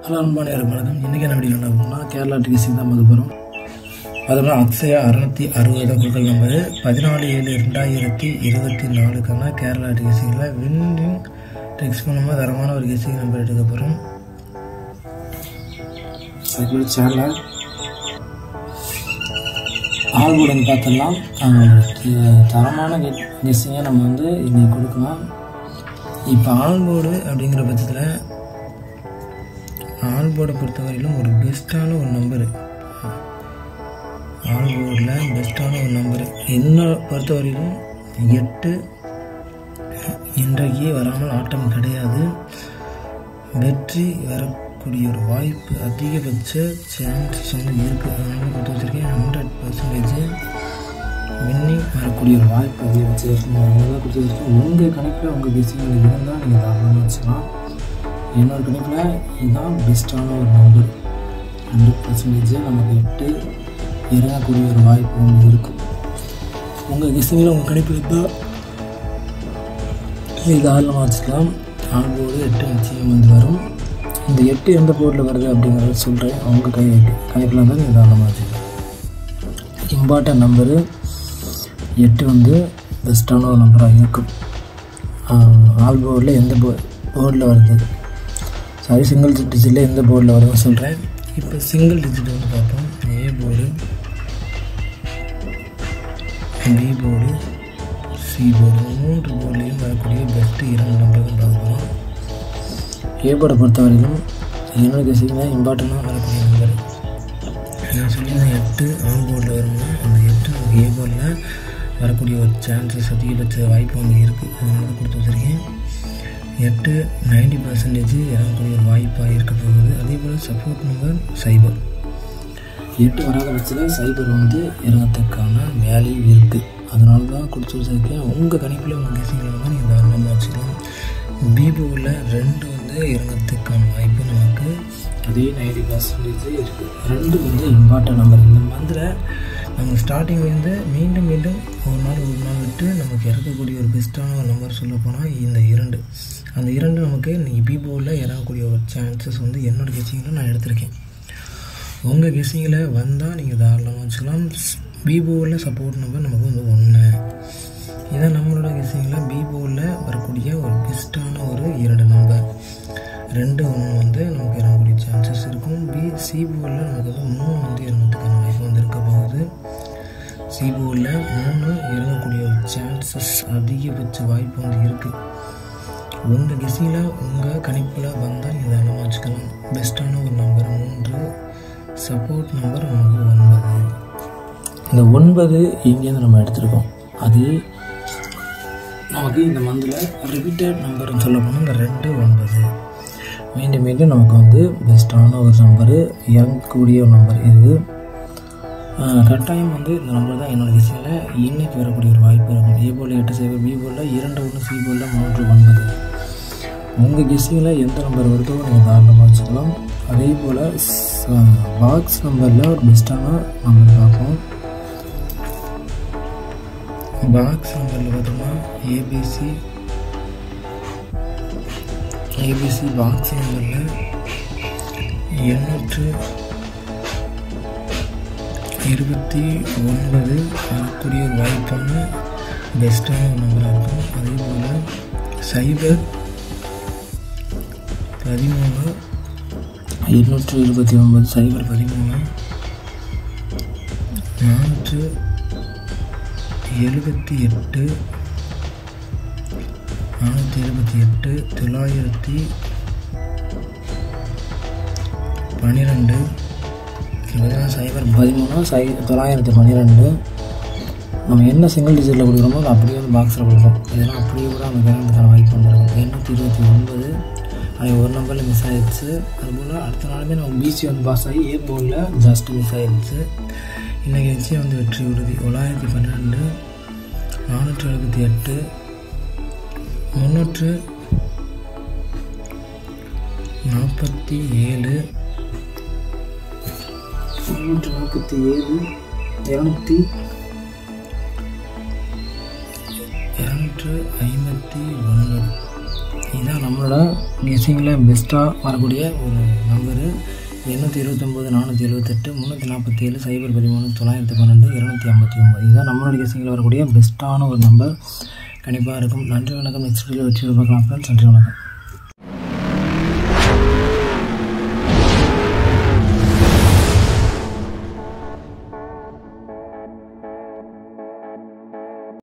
hello அன்பான யாருக்கு வணக்கம் இன்றைக்கி என்ன வீடியோ என்ன பண்ணோம்னா கேரளா டிகிசி தான் பார்க்க போகிறோம் அதோட அக்ஷயா அறுநூத்தி அறுபது குழுக்கள் நம்பர் பதினாலு ஏழு ரெண்டாயிரத்தி இருபத்தி நாலுக்கான கேரளா டிகிசியில் வின்னிங் டெக்ஸ்ட் மூலமாக தரமான ஒரு கிசி நம்பர் எடுக்க போகிறோம் அதுக்கு சேனல் ஆல்போர்டு பார்த்துடலாம் அஹ் தரமான கெஸ்ஸிங்கை நம்ம வந்து இன்னைக்கு கொடுக்கலாம் இப்போ ஆல்போர்டு அப்படிங்கிற பட்சத்தில் ஆல்போர்டை பொறுத்தவரையிலும் ஒரு பெஸ்ட்டான ஒரு நம்பரு ஆல்போர்டில் பெஸ்ட்டான ஒரு நம்பரு என்ன பொறுத்தவரையிலும் எட்டு இன்றைக்கு வராமல் ஆட்டம் கிடையாது வெற்றி வரக்கூடிய ஒரு வாய்ப்பு அதிகபட்ச சான்சஸ் வந்து இருக்குது அதனால கொடுத்து வச்சுருக்கேன் ஹண்ட்ரட் பர்சன்டேஜ் வின்னிங் வரக்கூடிய ஒரு வாய்ப்பு அதிகபட்சம் இருக்கும் அதனால கொடுத்து வச்சுருக்கேன் உங்கள் கணக்கில் உங்கள் பிஸிகள் இருந்தால் நீங்கள் தாராளமாக வச்சுக்கலாம் என்னோட கணக்கில் இதுதான் பெஸ்ட்டான ஒரு நம்பர் ஹண்ட்ரட் பர்சன்டேஜ் நமக்கு எட்டு இறங்கக்கூடிய ஒரு வாய்ப்பு ஒன்று இருக்குது உங்கள் கிசையில் உங்கள் கணிப்பில் இருந்தால் இது தாராளமாக வச்சுக்கலாம் ஆல்போர்டு எட்டு நிச்சயம் வந்து வரும் இந்த எட்டு எந்த போர்டில் வருது அப்படிங்கிறத சொல்கிறேன் அவங்க கை கணிப்பில் இருந்தால் நீங்கள் தாராளமாக வச்சுக்கலாம் இம்பார்ட்டன்ட் நம்பரு எட்டு வந்து பெஸ்ட்டான ஒரு நம்பராக இருக்கும் ஆல்போர்டில் எந்த போ போர்டில் வருது சாரி சிங்கிள் டிஜிட்டில் எந்த போர்டில் வருதுன்னு சொல்கிறேன் இப்போ சிங்கிள் டிஜிட் வந்து பார்ப்போம் A board B board C board மூன்று போர்ட்லேயும் வரக்கூடிய பெஸ்ட்டு இரண்டு நம்பர்கள் பார்க்க போகிறோம் ஏ போர்டை பொறுத்தவரையிலும் என்னோட கசிங்கன்னா இம்பார்ட்டண்ட்டாக வரக்கூடிய நம்பர் நான் சொல்லியிருந்தேன் எட்டு ஆன் போர்டில் வரும்னா அந்த எட்டு நமக்கு ஏ போர்டில் வரக்கூடிய ஒரு சான்சஸ் அதிகபட்ச வாய்ப்பு ஒன்று இருக்குது அதனால தான் கொடுத்து வச்சுருக்கேன் எட்டு நைன்டி பர்சன்டேஜ் இறங்கக்கூடிய ஒரு வாய்ப்பாக இருக்க போகுது அதே போல் சப்போர்ட் நம்பர் சைபர் எட்டு வராத பட்சத்தில் சைபர் வந்து இறங்கத்துக்கான வேல்யூ இருக்குது அதனால தான் கொடுத்து வச்சிருக்கேன் உங்கள் கணிப்பில் உங்கள் கெசிங்கில் வந்து நீங்கள் தாராளமாக வச்சுக்கலாம் பீபோவில் ரெண்டு வந்து இறங்கத்துக்கான வாய்ப்பு நமக்கு அதே நைன்டி பர்சன்டேஜ் இருக்குது ரெண்டு வந்து இம்பார்ட்டன்ட் நம்பர் இந்த மந்தில் நம்ம ஸ்டார்டிங் வந்து மீண்டும் மீண்டும் ஒரு நாள் ஒரு நாள் விட்டு நமக்கு இறக்கக்கூடிய ஒரு பெஸ்ட்டான ஒரு நம்பர் சொல்ல போனால் இந்த இரண்டு அந்த இரண்டு நமக்கு இன்றைக்கி பீபோவில் இறங்கக்கூடிய ஒரு சான்சஸ் வந்து என்னோடய கெஸிங்கில் நான் எடுத்திருக்கேன் உங்கள் கெஸிங்கில் வந்தால் நீங்கள் தாராளமாக வச்சுக்கலாம் பீபோவில் சப்போர்ட் நம்பர் நமக்கு வந்து ஒன்று இதான் நம்மளோட கெஸிங்கில் பீபோவில் வரக்கூடிய ஒரு பெஸ்ட்டான ஒரு இரண்டு நம்பர் ரெண்டு ஒன்று வந்து நமக்கு இறங்கக்கூடிய சான்சஸ் இருக்கும் பி சிபோவில் நமக்கு வந்து மூணு வந்து இறங்கிறதுக்கான வாய்ப்பு வந்து இருக்க போகுது சிபோவில் மூணு இறங்கக்கூடிய ஒரு சான்சஸ் அதிகபட்ச வாய்ப்பு வந்து இருக்குது உங்கள் கெஸியில் உங்கள் கணிப்பில் வந்தால் நீங்கள் தாராளமாக வச்சுக்கலாம் பெஸ்ட்டான ஒரு நம்பர் மூன்று சப்போர்ட் நம்பர் நமக்கு ஒன்பது இந்த ஒன்பது இங்கேருந்து நம்ம எடுத்திருக்கோம் அது நமக்கு இந்த மந்தில் ரிப்பீட்டட் நம்பர்னு சொல்ல போனால் இந்த ரெண்டு ஒன்பது மீண்டும் மீண்டும் நமக்கு வந்து பெஸ்ட்டான ஒரு நம்பரு இறங்கக்கூடிய ஒரு நம்பர் இது கட்டாயம் வந்து இந்த நம்பர் தான் என்னோட விஷயத்தில் இன்னைக்கு வரக்கூடிய ஒரு வாய்ப்பு இருக்கும் ஏ போல் எட்டு சைபர் பி போலில் இரண்டு ஒன்று சி போலில் மூன்று ஒன்பது உங்கள் கெஸ்ஸிங்கில் எந்த நம்பர் வருதோ நீங்கள் தாராளமாக வச்சுக்கலாம் அதே போல் பாக்ஸ் நம்பரில் ஒரு பெஸ்ட்டான நம்பர் பார்ப்போம் பாக்ஸ் நம்பரில் பார்த்தோம்னா ஏபிசி ஏபிசி பாக்ஸ் நம்பரில் எண்ணூற்று இருபத்தி ஒன்பது வரக்கூடிய ஒரு வாய்ப்பான பெஸ்ட்டான ஒரு நம்பராக இருக்கும் அதே போல் சைபர் பதிமூணு இருநூற்று இருபத்தி ஒன்பது சைபர் பதிமூணு நானூற்று எழுபத்தி எட்டு நானூற்றி எழுபத்தி எட்டு தொள்ளாயிரத்தி பன்னிரெண்டு இதெல்லாம் சைபர் பதிமூணு சை தொள்ளாயிரத்தி பன்னிரெண்டு நம்ம என்ன சிங்கிள் டிஜிட்டில் கொடுக்குறோமோ அது அப்படியே வந்து பாக்ஸில் கொடுக்குறோம் இதெல்லாம் அப்படியே கூட நம்ம வேணுன்றதுக்கான வாய்ப்பு வந்துருக்கும் எண்ணூற்றி இருபத்தி ஒன்பது அது ஒரு நம்பரில் மிஸ் ஆகிடுச்சு அதுபோல் அடுத்த நாளுமே நம்ம பிசி வந்து பாஸ் ஆகி ஏ போர்டில் ஜஸ்ட் மிஸ் ஆகிடுச்சு இன்றைக்கி நிச்சயம் வந்து வெற்றி உறுதி தொள்ளாயிரத்தி பன்னிரெண்டு நானூற்றி எழுபத்தி எட்டு முந்நூற்று நாற்பத்தி ஏழு முந்நூற்று நாற்பத்தி ஏழு இரநூத்தி இரநூற்று ஐம்பத்தி ஒன்பது இதுதான் நம்மளோட கெஸிங்கில் பெஸ்ட்டாக வரக்கூடிய ஒரு நம்பரு எண்ணூற்றி இருபத்தொம்போது நானூற்றி எழுபத்தெட்டு முந்நூற்றி நாற்பத்தேழு சைபர் பதிமூணு தொள்ளாயிரத்தி பன்னெண்டு இருநூற்றி ஐம்பத்தி ஒம்பது இதுதான் நம்மளோட கெஸிங்கில் வரக்கூடிய பெஸ்ட்டான ஒரு நம்பர் கண்டிப்பாக இருக்கும் நன்றி வணக்கம் நெக்ஸ்ட் வீடியோ வச்சு பார்க்கலாம் ஃப்ரெண்ட்ஸ் நன்றி வணக்கம்